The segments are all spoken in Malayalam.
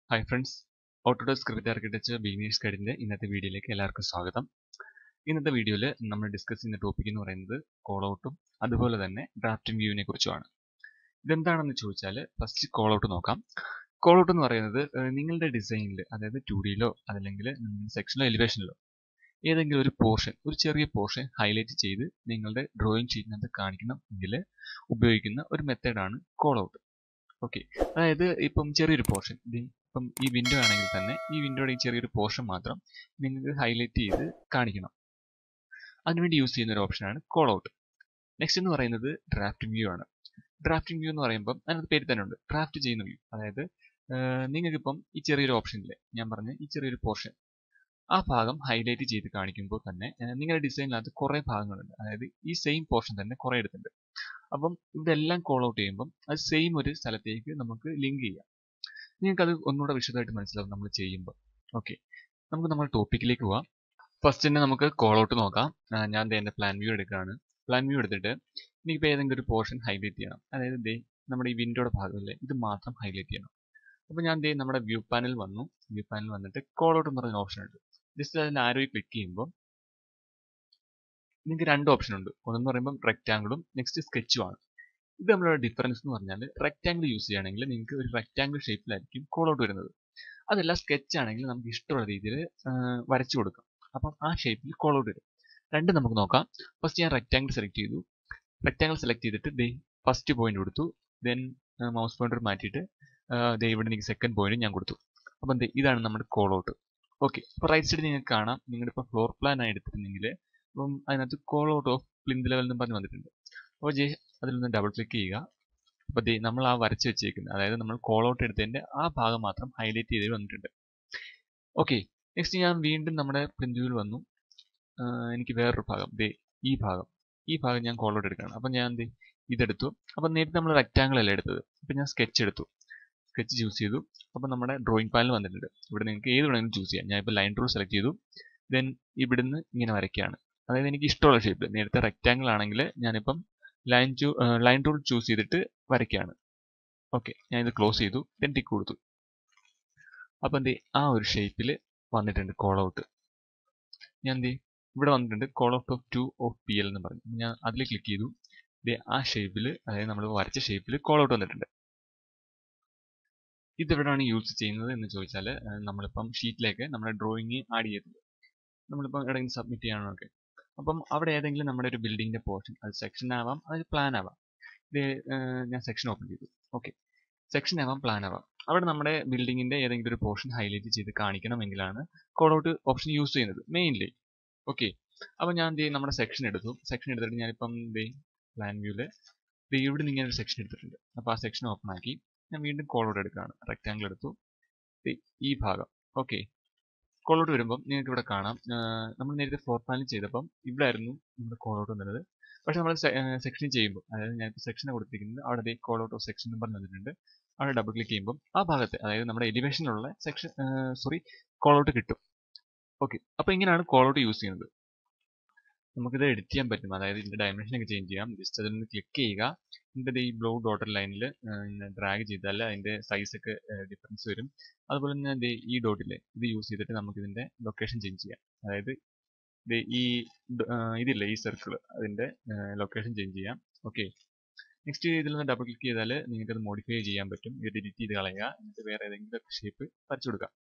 hi friends Autodesk script architecture beginners ഗൈഡിൻ്റെ ഇന്നത്തെ വീഡിയോയിലേക്ക് എല്ലാവർക്കും സ്വാഗതം ഇന്നത്തെ വീഡിയോയിൽ നമ്മൾ ഡിസ്കസ് ചെയ്യുന്ന ടോപ്പിക് എന്ന് പറയുന്നത് കോൾ ഔട്ടും അതുപോലെ തന്നെ ഡ്രാഫ്റ്റിംഗ് വ്യൂവിനെ കുറിച്ചുമാണ് ഇതെന്താണെന്ന് ചോദിച്ചാൽ ഫസ്റ്റ് കോൾ ഔട്ട് നോക്കാം കോൾ ഔട്ട് എന്ന് പറയുന്നത് ഏഹ്, നിങ്ങളുടെ ഡിസൈനിൽ അതായത് ടു ഡിയിലോ അതല്ലെങ്കിൽ സെക്ഷനിലോ എലിവേഷനിലോ ഏതെങ്കിലും ഒരു പോർഷൻ ഒരു ചെറിയ പോർഷൻ ഹൈലൈറ്റ് ചെയ്ത് നിങ്ങളുടെ ഡ്രോയിങ് ഷീറ്റിനകത്ത് കാണിക്കണം എങ്കിൽ ഉപയോഗിക്കുന്ന ഒരു മെത്തേഡാണ് കോൾ ഔട്ട് ഓക്കെ അതായത് ഇപ്പം ചെറിയൊരു പോർഷൻ ഇപ്പം ഈ വിൻഡോ ആണെങ്കിൽ തന്നെ ഈ വിൻഡോയുടെ ഈ ചെറിയൊരു പോർഷൻ മാത്രം നിങ്ങൾക്ക് ഹൈലൈറ്റ് ചെയ്ത് കാണിക്കണം അതിനുവേണ്ടി യൂസ് ചെയ്യുന്ന ഒരു ഓപ്ഷനാണ് കോൾ ഔട്ട് നെക്സ്റ്റ് എന്ന് പറയുന്നത് ഡ്രാഫ്റ്റിംഗ് വ്യൂ ആണ് ഡ്രാഫ്റ്റിംഗ് വ്യൂ എന്ന് പറയുമ്പോൾ അതിനകത്ത് പേര് തന്നെ ഉണ്ട് ഡ്രാഫ്റ്റ് ചെയ്യുന്ന വ്യൂ അതായത് നിങ്ങൾക്കിപ്പം ഈ ചെറിയൊരു ഓപ്ഷനിലെ ഞാൻ പറഞ്ഞ ഈ ചെറിയൊരു പോർഷൻ ആ ഭാഗം ഹൈലൈറ്റ് ചെയ്ത് കാണിക്കുമ്പോൾ തന്നെ ഏഹ്, നിങ്ങളുടെ ഡിസൈനിനകത്ത് കുറേ ഭാഗങ്ങളുണ്ട് അതായത് ഈ സെയിം പോർഷൻ തന്നെ കുറേ എടുത്തിട്ടുണ്ട് അപ്പം ഇതെല്ലാം കോൾ ഔട്ട് ചെയ്യുമ്പം അത് സെയിം ഒരു സ്ഥലത്തേക്ക് നമുക്ക് ലിങ്ക് ചെയ്യാം നിങ്ങൾക്ക് അത് ഒന്നുകൂടെ വിശദമായിട്ട് മനസ്സിലാവും നമ്മൾ ചെയ്യുമ്പോൾ ഓക്കെ നമുക്ക് നമ്മൾ ടോപ്പിക്കിലേക്ക് പോവാം ഫസ്റ്റ് തന്നെ നമുക്ക് കോൾ ഔട്ട് നോക്കാം ആ, ഞാൻ ദേ എൻ്റെ പ്ലാൻ വ്യൂ എടുക്കുകയാണ് പ്ലാൻ വ്യൂ എടുത്തിട്ട് എനിക്കിപ്പോൾ ഏതെങ്കിലും ഒരു പോർഷൻ ഹൈലൈറ്റ് ചെയ്യണം അതായത് ദേ നമ്മുടെ ഈ വിൻഡോയുടെ ഭാഗമല്ലേ ഇത് മാത്രം ഹൈലൈറ്റ് ചെയ്യണം അപ്പോൾ ഞാൻ ദേ നമ്മുടെ വ്യൂ പാനൽ വന്നു വ്യൂ പാനൽ വന്നിട്ട് കോൾ ഔട്ട് എന്ന് പറയുന്ന ഓപ്ഷൻ ഉണ്ട് ജസ്റ്റ് അതിൽ ആരോയി ക്ലിക്ക് ചെയ്യുമ്പോൾ നിങ്ങൾക്ക് രണ്ട് ഓപ്ഷൻ ഉണ്ട് ഒന്നെന്ന് പറയുമ്പോൾ റെക്റ്റാങ്കിളും നെക്സ്റ്റ് സ്കെച്ചും ആണ് ഇത് നമ്മളുടെ ഡിഫറൻസ് എന്ന് പറഞ്ഞാൽ റെക്റ്റാങ്കിൾ യൂസ് ചെയ്യുകയാണെങ്കിൽ നിങ്ങൾക്ക് ഒരു റെക്റ്റാങ്കിൾ ഷേപ്പിലായിരിക്കും കോൾ ഔട്ട് വരുന്നത് അതല്ല സ്കെച്ച് ആണെങ്കിൽ നമുക്ക് ഇഷ്ടമുള്ള രീതിയിൽ വരച്ചു കൊടുക്കാം അപ്പം ആ ഷേപ്പിൽ കോൾ ഔട്ട് വരും രണ്ട് നമുക്ക് നോക്കാം ഫസ്റ്റ് ഞാൻ റെക്റ്റാങ്കിൾ സെലക്ട് ചെയ്തു റെക്റ്റാങ്കിൾ സെലക്ട് ചെയ്തിട്ട് ദേ ഫസ്റ്റ് പോയിന്റ് കൊടുത്തു ദെൻ മൗസ് പോയിന്റർ മാറ്റിയിട്ട് ദേ ഇവിടെ എനിക്ക് സെക്കൻഡ് പോയിന്റ് ഞാൻ കൊടുത്തു അപ്പം ദേ ഇതാണ് നമ്മുടെ കോൾ ഔട്ട് ഓക്കെ അപ്പോൾ റൈറ്റ് സൈഡ് നിങ്ങൾക്ക് കാണാം നിങ്ങളുടെ ഇപ്പോൾ ഫ്ലോർ പ്ലാൻ ആയി എടുത്തിട്ടുണ്ടെങ്കിൽ അപ്പം അതിനകത്ത് call out of plinth level എന്ന് പറഞ്ഞ് വന്നിട്ടുണ്ട് അപ്പോൾ ജെ അതിലൊന്ന് ഡബിൾ ക്ലിക്ക് ചെയ്യുക അപ്പോൾ ദേ നമ്മൾ ആ വരച്ച് വെച്ചേക്കുന്നത് അതായത് നമ്മൾ കോൾ ഔട്ട് എടുത്തതിൻ്റെ ആ ഭാഗം മാത്രം ഹൈലൈറ്റ് ചെയ്ത് വന്നിട്ടുണ്ട് ഓക്കെ നെക്സ്റ്റ് ഞാൻ വീണ്ടും നമ്മുടെ പ്രിന്റുവിൽ വന്നു ആ, എനിക്ക് വേറൊരു ഭാഗം ദേ ഈ ഭാഗം ഈ ഭാഗം ഞാൻ കോൾ ഔട്ട് എടുക്കുകയാണ് അപ്പം ഞാൻ ദേ ഇതെടുത്തു അപ്പം നേരത്തെ നമ്മൾ റെക്റ്റാങ്കിൾ അല്ലേ എടുത്തത് അപ്പം ഞാൻ സ്കെച്ച് എടുത്തു സ്കെച്ച് ചൂസ് ചെയ്തു അപ്പം നമ്മുടെ ഡ്രോയിങ് പാനൽ വന്നിട്ടുണ്ട് ഇവിടെ നിങ്ങൾക്ക് ഏത് വേണമെങ്കിലും ചൂസ് ചെയ്യാം ഞാൻ ഇപ്പോൾ ലൈൻ ടൂൾ സെലക്ട് ചെയ്തു ദെൻ ഇവിടുന്ന് ഇങ്ങനെ വരയ്ക്കുകയാണ് അതായത് എനിക്ക് ഇഷ്ടമുള്ള ഷേപ്പിൽ നേരത്തെ റെക്റ്റാങ്കിൾ ആണെങ്കിൽ ഞാനിപ്പം ലൈൻ ചൂ ലൈൻ ടൂൾ ചൂസ് ചെയ്തിട്ട് വരയ്ക്കുകയാണ് ഓക്കെ ഞാൻ ഇത് ക്ലോസ് ചെയ്തു ദെൻ ടിക്ക് കൊടുത്തു അപ്പം എന്ത് ആ ഒരു ഷേപ്പിൽ വന്നിട്ടുണ്ട് കോൾ ഔട്ട് ഞാൻ എന്ത് ഇവിടെ വന്നിട്ടുണ്ട് call out of two of P L എന്ന് പറഞ്ഞു ഞാൻ അതിൽ ക്ലിക്ക് ചെയ്തു ദേ ആ ഷേപ്പിൽ അതായത് നമ്മൾ വരച്ച ഷേപ്പിൽ കോൾ ഔട്ട് വന്നിട്ടുണ്ട് ഇതെവിടെയാണ് യൂസ് ചെയ്യുന്നത് എന്ന് ചോദിച്ചാൽ നമ്മളിപ്പം ഷീറ്റിലേക്ക് നമ്മുടെ ഡ്രോയിങ് ആഡ് ചെയ്തത് നമ്മളിപ്പം എവിടെയെങ്കിലും സബ്മിറ്റ് ചെയ്യാനൊക്കെ അപ്പം അവിടെ ഏതെങ്കിലും നമ്മുടെ ഒരു ബിൽഡിങ്ങിന്റെ പോർഷൻ അത് സെക്ഷൻ ആവാം അത് പ്ലാൻ ആവാം ഇത് ഏഹ്, ഞാൻ സെക്ഷൻ ഓപ്പൺ ചെയ്തു ഓക്കെ സെക്ഷൻ ആവാം പ്ലാൻ ആവാം അവിടെ നമ്മുടെ ബിൽഡിങ്ങിന്റെ ഏതെങ്കിലും ഒരു പോർഷൻ ഹൈലൈറ്റ് ചെയ്ത് കാണിക്കണമെങ്കിലാണ് കോൾ ഔട്ട് ഓപ്ഷൻ യൂസ് ചെയ്യുന്നത് മെയിൻലി ഓക്കെ അപ്പോൾ ഞാൻ എന്ത് ചെയ്യും നമ്മുടെ സെക്ഷൻ എടുത്തു സെക്ഷൻ എടുത്തിട്ട് ഞാനിപ്പം ദേ പ്ലാൻ വ്യൂവിൽ ഇവിടെ നിന്ന് ഇങ്ങനെ ഒരു സെക്ഷൻ എടുത്തിട്ടുണ്ട് അപ്പോൾ ആ സെക്ഷൻ ഓപ്പൺ ആക്കി ഞാൻ വീണ്ടും കോൾ ഔട്ട് എടുക്കുകയാണ് റെക്റ്റാങ്കിൾ എടുത്തു ദേ ഈ ഭാഗം ഓക്കെ കോൾ ഔട്ട് വരുമ്പം നിങ്ങൾക്ക് ഇവിടെ കാണാം ആഹ് നമ്മൾ നേരത്തെ ഫ്ലോർ പ്ലാനിൽ ചെയ്തപ്പം ഇവിടെ ആയിരുന്നു നമ്മുടെ കോൾ ഔട്ട് വന്നത് പക്ഷെ നമ്മൾ സെക്ഷൻ ചെയ്യുമ്പോൾ അതായത് ഞാനിപ്പോൾ സെക്ഷനെ കൊടുത്തിരിക്കുന്നത് അവിടെ ദേ കോൾ ഔട്ട് ഓഫ് സെക്ഷൻ എന്ന് പറഞ്ഞ് വന്നിട്ടുണ്ട് അവിടെ ഡബിൾ ക്ലിക്ക് ചെയ്യുമ്പോൾ ആ ഭാഗത്ത് അതായത് നമ്മുടെ എലിവേഷനിലുള്ള സെക്ഷൻ സോറി കോൾ ഔട്ട് കിട്ടും ഓക്കെ അപ്പോൾ ഇങ്ങനെയാണ് കോൾ ഔട്ട് യൂസ് ചെയ്യുന്നത് നമുക്കിത് എഡിറ്റ് ചെയ്യാൻ പറ്റും അതായത് ഇതിന്റെ ഡയമെൻഷൻ ഒക്കെ ചേഞ്ച് ചെയ്യാം ജസ്റ്റ് അതിൽ നിന്ന് ക്ലിക്ക് ചെയ്യുക ഇതിന്റെ ഈ ബ്ലൂ ഡോട്ടർ ലൈനിൽ ഡ്രാഗ് ചെയ്താൽ അതിന്റെ സൈസ് ഒക്കെ ഡിഫറൻസ് വരും അതുപോലെ തന്നെ ദേ ഈ ഡോട്ടിലെ ഇത് യൂസ് ചെയ്തിട്ട് നമുക്ക് ഇതിന്റെ ലൊക്കേഷൻ ചേഞ്ച് ചെയ്യാം അതായത് ദേ ഈ ഡ- ആ, ഇതില്ലേ ഈ സർക്കിൾ അതിന്റെ ലൊക്കേഷൻ ചേഞ്ച് ചെയ്യാം ഓക്കെ നെക്സ്റ്റ് ഇതിൽ നിന്ന് ഡബിൾ ക്ലിക്ക് ചെയ്താൽ നിങ്ങൾക്ക് അത് മോഡിഫൈ ചെയ്യാൻ പറ്റും ഇത് ഡിലീറ്റ് ചെയ്ത് കളയുക എന്നിട്ട് വേറെ ഏതെങ്കിലും ഷേപ്പ് വരച്ചു കൊടുക്കാം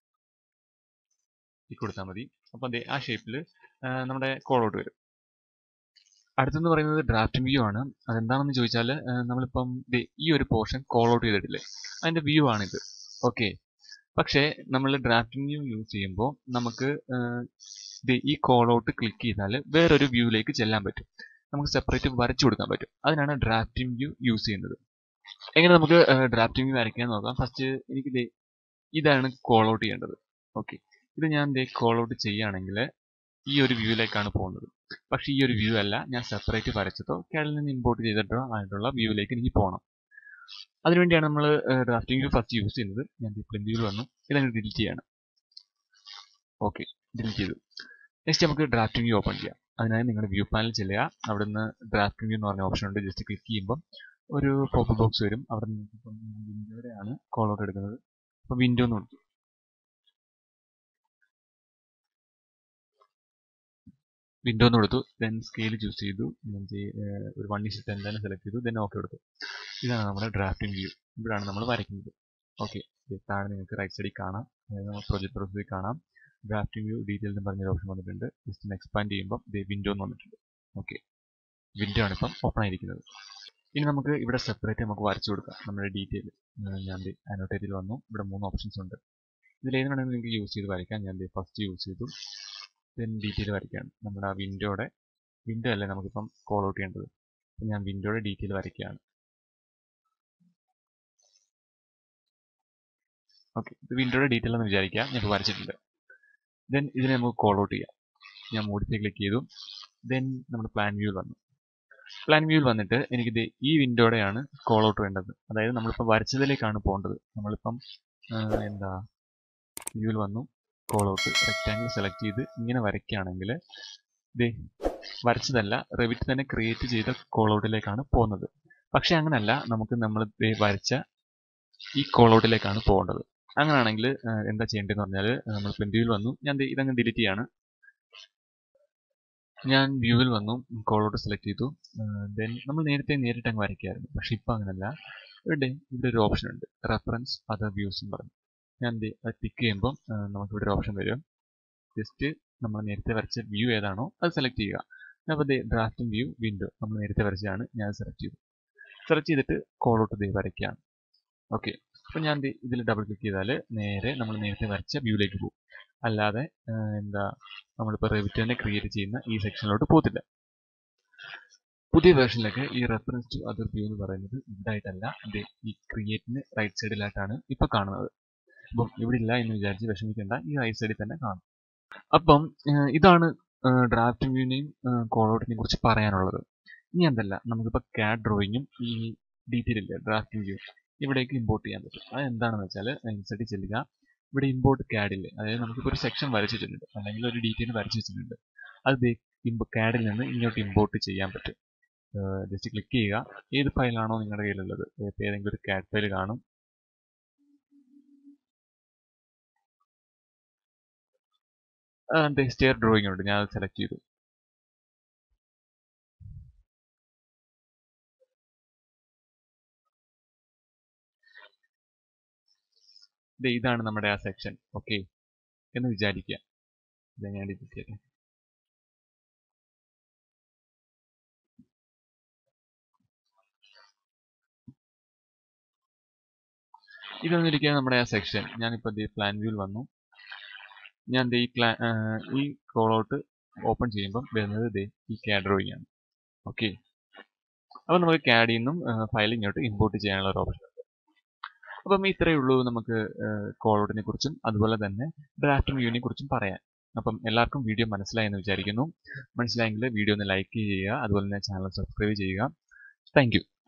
ഈ കൊടുത്താൽ മതി അപ്പം ദേ ആ ഷേപ്പിൽ നമ്മുടെ കോൾ ഔട്ട് വരും അടുത്തെന്ന് പറയുന്നത് ഡ്രാഫ്റ്റ് വ്യൂ ആണ് അതെന്താണെന്ന് ചോദിച്ചാൽ നമ്മളിപ്പം ദേ ഈ ഒരു പോർഷൻ കോൾ ഔട്ട് ചെയ്തിട്ടില്ലേ അതിന്റെ വ്യൂ ആണിത് ഓക്കെ പക്ഷേ നമ്മൾ ഡ്രാഫ്റ്റിംഗ് വ്യൂ യൂസ് ചെയ്യുമ്പോൾ നമുക്ക് ആഹ്, ദേ ഈ കോൾ ഔട്ട് ക്ലിക്ക് ചെയ്താൽ വേറൊരു വ്യൂവിലേക്ക് ചെല്ലാൻ പറ്റും നമുക്ക് സെപ്പറേറ്റ് വരച്ചു കൊടുക്കാൻ പറ്റും അതിനാണ് ഡ്രാഫ്റ്റിംഗ് വ്യൂ യൂസ് ചെയ്യുന്നത് എങ്ങനെ നമുക്ക് ഡ്രാഫ്റ്റിംഗ് വ്യൂ വരയ്ക്കാൻ നോക്കാം ഫസ്റ്റ് എനിക്ക് ദേ ഇതാണ് കോൾ ഔട്ട് ചെയ്യേണ്ടത് ഓക്കെ ഇത് ഞാൻ ദേ കോൾ ഔട്ട് ചെയ്യുകയാണെങ്കിൽ ഈ ഒരു വ്യൂവിലേക്കാണ് പോകുന്നത് പക്ഷേ ഈ ഒരു വ്യൂ അല്ല ഞാൻ സെപ്പറേറ്റ് വരച്ചതോ കേരളത്തിൽ നിന്ന് ഇമ്പോർട്ട് ചെയ്തിട്ടോ ആയിട്ടുള്ള വ്യൂവിലേക്ക് എനിക്ക് പോകണം അതിനുവേണ്ടിയാണ് നമ്മൾ ഡ്രാഫ്റ്റിംഗ് വ്യൂ ഫസ്റ്റ് യൂസ് ചെയ്യുന്നത് ഞാൻ പ്രിന്റ് വ്യൂ വന്നു ഇതങ്ങ് ഡിലീറ്റ് ചെയ്യാണ് ഓക്കെ ഡിലീറ്റ് ചെയ്തു നെക്സ്റ്റ് നമുക്ക് ഡ്രാഫ്റ്റിംഗ് വ്യൂ ഓപ്പൺ ചെയ്യാം അതിനായി നിങ്ങളുടെ വ്യൂ പാനൽ ചെല്ലുക അവിടെ നിന്ന് ഡ്രാഫ്റ്റിംഗ് വ്യൂ എന്ന് പറഞ്ഞ ഓപ്ഷൻ ഉണ്ട് ജസ്റ്റ് ക്ലിക്ക് ചെയ്യുമ്പോൾ ഒരു പോപ്പ് ബോക്സ് വരും അവിടെ നിന്ന് ഇപ്പം വിൻഡോയുടെയാണ് കോൾ ഔട്ട് എടുക്കുന്നത് അപ്പോൾ വിൻഡോ എന്ന് കൊടുത്തു വിൻഡോ എന്ന് കൊടുത്തു ദെൻ സ്കെയിൽ ചൂസ് ചെയ്തു ഞാൻ ഒരു വൺ ഇസ് ടെൻ തന്നെ സെലക്ട് ചെയ്തു ദെൻ ഓക്കെ കൊടുത്തു ഇതാണ് നമ്മുടെ ഡ്രാഫ്റ്റിംഗ് വ്യൂ ഇവിടാണ് നമ്മൾ വരയ്ക്കുന്നത് ഓക്കെ താഴെ നിങ്ങൾക്ക് റൈറ്റ് സൈഡിൽ കാണാം അതായത് നമ്മൾ പ്രൊജക്ട് പ്രൊസീജിയർ കാണാം ഡ്രാഫ്റ്റിംഗ് വ്യൂ ഡീറ്റെയിൽ എന്ന് പറഞ്ഞൊരു ഓപ്ഷൻ വന്നിട്ടുണ്ട് ജസ്റ്റ് ഒന്ന് എക്സ്പാൻഡ് ചെയ്യുമ്പോൾ ദേ വിൻഡോ എന്ന് വന്നിട്ടുണ്ട് ഓക്കെ വിൻഡോ ആണ് ഇപ്പം ഓപ്പൺ ആയിരിക്കുന്നത് ഇനി നമുക്ക് ഇവിടെ സെപ്പറേറ്റ് നമുക്ക് വരച്ചു കൊടുക്കാം നമ്മുടെ ഡീറ്റെയിൽ ഞാൻ അനോട്ടേറ്റിൽ വന്നു ഇവിടെ മൂന്ന് ഓപ്ഷൻസ് ഉണ്ട് ഇതിൽ ഏത് വേണമെങ്കിലും നിങ്ങൾക്ക് യൂസ് ചെയ്ത് വരയ്ക്കാം ഞാൻ ഫസ്റ്റ് യൂസ് ചെയ്തു ദെൻ ഡീറ്റെയിൽ വരയ്ക്കുകയാണ് നമ്മുടെ ആ വിൻഡോയുടെ വിൻഡോ അല്ലേ നമുക്കിപ്പം കോൾ ഔട്ട് ചെയ്യേണ്ടത് അപ്പം ഞാൻ വിൻഡോയുടെ ഡീറ്റെയിൽ വരയ്ക്കുകയാണ് ഓക്കെ ഇത് വിൻഡോയുടെ ഡീറ്റെയിൽ എന്ന് വിചാരിക്കുക ഞാൻ വരച്ചിട്ടുണ്ട് ദെൻ ഇതിനെ നമുക്ക് കോൾ ഔട്ട് ചെയ്യാം ഞാൻ മോഡിഫൈ ക്ലിക്ക് ചെയ്തു ദെൻ നമ്മുടെ പ്ലാൻ വ്യൂവിൽ വന്നു പ്ലാൻ വ്യൂവിൽ വന്നിട്ട് എനിക്കിത് ഈ വിൻഡോയുടെയാണ് കോൾ ഔട്ട് വേണ്ടത് അതായത് നമ്മളിപ്പോൾ വരച്ചതിലേക്കാണ് പോകേണ്ടത് നമ്മളിപ്പം എന്താ വ്യൂവിൽ വന്നു കോൾ ഔട്ട് റെക്റ്റാങ്കിൾ സെലക്ട് ചെയ്ത് ഇങ്ങനെ വരയ്ക്കുകയാണെങ്കിൽ ഇത് വരച്ചതല്ല റെവിറ്റ് തന്നെ ക്രിയേറ്റ് ചെയ്ത കോൾ ഔട്ടിലേക്കാണ് പോകുന്നത് പക്ഷെ അങ്ങനല്ല നമുക്ക് നമ്മൾ വരച്ച ഈ കോൾ ഔട്ടിലേക്കാണ് പോകേണ്ടത് അങ്ങനെയാണെങ്കിൽ എന്താ ചെയ്യേണ്ടതെന്ന് പറഞ്ഞാൽ നമ്മൾ വ്യൂവിൽ വന്നു ഞാൻ ഇതങ്ങ് ഡിലീറ്റ് ചെയ്യാണ് ഞാൻ വ്യൂവിൽ വന്നു കോൾ ഔട്ട് സെലക്ട് ചെയ്തു ദെൻ നമ്മൾ നേരത്തെ നേരിട്ട് അങ്ങ് വരയ്ക്കായിരുന്നു പക്ഷെ ഇപ്പം അങ്ങനല്ല ഇവിടെ ഇവിടെ ഒരു ഓപ്ഷൻ ഉണ്ട് റെഫറൻസ് അതർ വ്യൂസ് എന്ന് പറഞ്ഞു ഞാൻ അത് ക്ലിക്ക് ചെയ്യുമ്പോൾ നമുക്ക് ഇവിടെ ഒരു ഓപ്ഷൻ വരും ജസ്റ്റ് നമ്മൾ നേരത്തെ വരച്ച വ്യൂ ഏതാണോ അത് സെലക്ട് ചെയ്യുക അപ്പോൾ ദേ ഡ്രാഫ്റ്റിംഗ് വ്യൂ വിൻഡോ നമ്മൾ നേരത്തെ വരച്ചതാണ് ഞാൻ സെലക്ട് ചെയ്തു സെലക്ട് ചെയ്തിട്ട് കോൾ ഔട്ട് ദേ വരയ്ക്കുകയാണ് ഓക്കെ അപ്പോൾ ഞാൻ ഇതിൽ ഡബിൾ ക്ലിക്ക് ചെയ്താൽ നേരെ നമ്മൾ നേരത്തെ വരച്ച വ്യൂയിലേക്ക് പോകും അല്ലാതെ എന്താ നമ്മളിപ്പോൾ റെവിറ്റ് തന്നെ ക്രിയേറ്റ് ചെയ്യുന്ന ഈ സെക്ഷനിലോട്ട് പോകത്തില്ല പുതിയ വേർഷനിലൊക്കെ ഈ റെഫറൻസ് ടു അതർ വ്യൂ എന്ന് പറയുന്നത് ഇവിടെ ആയിട്ടല്ല ഈ ക്രിയേറ്റിന് റൈറ്റ് സൈഡിലായിട്ടാണ് ഇപ്പോൾ കാണുന്നത് അപ്പം ഇവിടെ ഇല്ല എന്ന് വിചാരിച്ച് വിഷമിക്കേണ്ട ഈ റൈറ്റ് സൈഡിൽ തന്നെ കാണും അപ്പം ഇതാണ് ഡ്രാഫ്റ്റിംഗ് വ്യൂവിനെയും കോൾ ഔട്ടിനെയും കുറിച്ച് പറയാനുള്ളത് ഇനി എന്തല്ല നമുക്കിപ്പോൾ ക്യാഡ് ഡ്രോയിങ്ങും ഈ ഡീറ്റെയിൽ ഇല്ല ഡ്രാഫ്റ്റിംഗ് വ്യൂ ഇവിടേക്ക് ഇമ്പോർട്ട് ചെയ്യാൻ പറ്റും അത് എന്താണെന്ന് വെച്ചാൽ ഇൻസെർട്ട് ചെല്ലുക ഇവിടെ ഇമ്പോർട്ട് ക്യാഡില്ലേ അതായത് നമുക്കിപ്പോൾ ഒരു സെക്ഷൻ വരച്ചു വെച്ചിട്ടുണ്ട് അല്ലെങ്കിൽ ഒരു ഡീറ്റെയിൽ വരച്ചു വെച്ചിട്ടുണ്ട് അത് ക്യാഡിൽ നിന്ന് ഇങ്ങോട്ട് ഇമ്പോർട്ട് ചെയ്യാൻ പറ്റും ജസ്റ്റ് ക്ലിക്ക് ചെയ്യുക ഏത് ഫയലാണോ നിങ്ങളുടെ കയ്യിലുള്ളത് ഏതെങ്കിലും ഒരു ക്യാഡ് ഫയൽ കാണും സ്റ്റെയർ ഡ്രോയിങ് ഉണ്ട് ഞാൻ അത് സെലക്ട് ചെയ്തു ഇതാണ് നമ്മുടെ ആ സെക്ഷൻ ഓക്കെ എന്ന് വിചാരിക്കുക ഇത് ഞാൻ ഡിലീറ്റ് ചെയ്യട്ടെ ഇതൊന്നിരിക്കുക നമ്മുടെ ആ സെക്ഷൻ ഞാനിപ്പോൾ ഈ പ്ലാൻ വ്യൂവിൽ വന്നു ഞാൻ ഈ പ്ലാൻ ഈ കോൾ ഔട്ട് ഓപ്പൺ ചെയ്യുമ്പം വരുന്നത് ദേ ഈ ക്യാഡ് ഡ്രോയിങ് ആണ് ഓക്കെ അപ്പോൾ നമുക്ക് ക്യാഡിൽ നിന്നും ഫയൽ ഇങ്ങോട്ട് ഇമ്പോർട്ട് ചെയ്യാനുള്ള ഒരു ഓപ്ഷൻ ഉണ്ട് അപ്പം ഇത്രയേ ഉള്ളൂ നമുക്ക് കോൾ ഔട്ടിനെ കുറിച്ചും അതുപോലെ തന്നെ ഡ്രാഫ്റ്റിംഗ് വ്യൂവിനെ കുറിച്ചും പറയാൻ അപ്പം എല്ലാവർക്കും വീഡിയോ മനസ്സിലായെന്ന് വിചാരിക്കുന്നു മനസ്സിലായെങ്കിൽ വീഡിയോ ഒന്ന് ലൈക്ക് ചെയ്യുക അതുപോലെ തന്നെ ചാനൽ സബ്സ്ക്രൈബ് ചെയ്യുക താങ്ക്